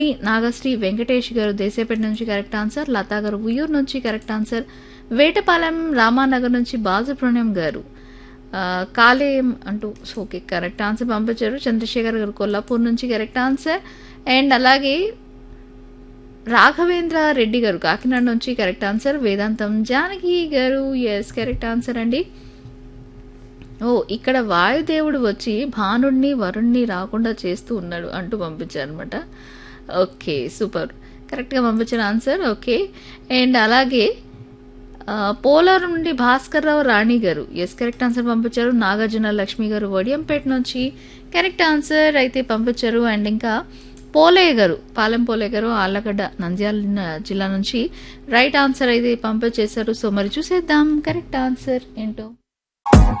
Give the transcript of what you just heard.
నాగశ్రీ వెంకటేష్ గారు దేశేపేట నుంచి correct answer Lata గారు ఉయ్యూరు నుంచి కరెక్ట్ ఆన్సర్ వేటపాలెం రామానగర్ నుంచి బాలసుబ్రహ్మణ్యం గారు ఆ, కాలేయం అంటూ సో ఓకే కరెక్ట్ ఆన్సర్ పంపించారు చంద్రశేఖర్ గారు కొల్లాపూర్ నుంచి కరెక్ట్ ఆన్సర్ అండ్ అలాగే రాఘవేంద్ర రెడ్డి గారు కాకినాడ నుంచి కరెక్ట్ ఆన్సర్ వేదాంతం జానకి గారు ఎస్ కరెక్ట్ ఆన్సర్ అండి ఓ ఇక్కడ వాయుదేవుడు వచ్చి భానుడిని వరుణ్ణి రాకుండా చేస్తూ ఉన్నాడు అంటూ పంపించారనమాట ఓకే సూపర్ కరెక్ట్గా పంపించిన ఆన్సర్ ఓకే అండ్ అలాగే ఆ, పోలవరం నుండి భాస్కర్ రావు రాణి గారు ఎస్ కరెక్ట్ ఆన్సర్ పంపించారు నాగార్జున లక్ష్మి గారు వడియంపేట నుంచి కరెక్ట్ ఆన్సర్ అయితే పంపించారు అండ్ ఇంకా పోలయ్య గారు పాలెం పోలయ్య గారు ఆళ్ళగడ్డ నంద్యాల జిల్లా నుంచి రైట్ ఆన్సర్ అయితే పంపించేశారు సో మరి చూసేద్దాం కరెక్ట్ ఆన్సర్ ఏంటో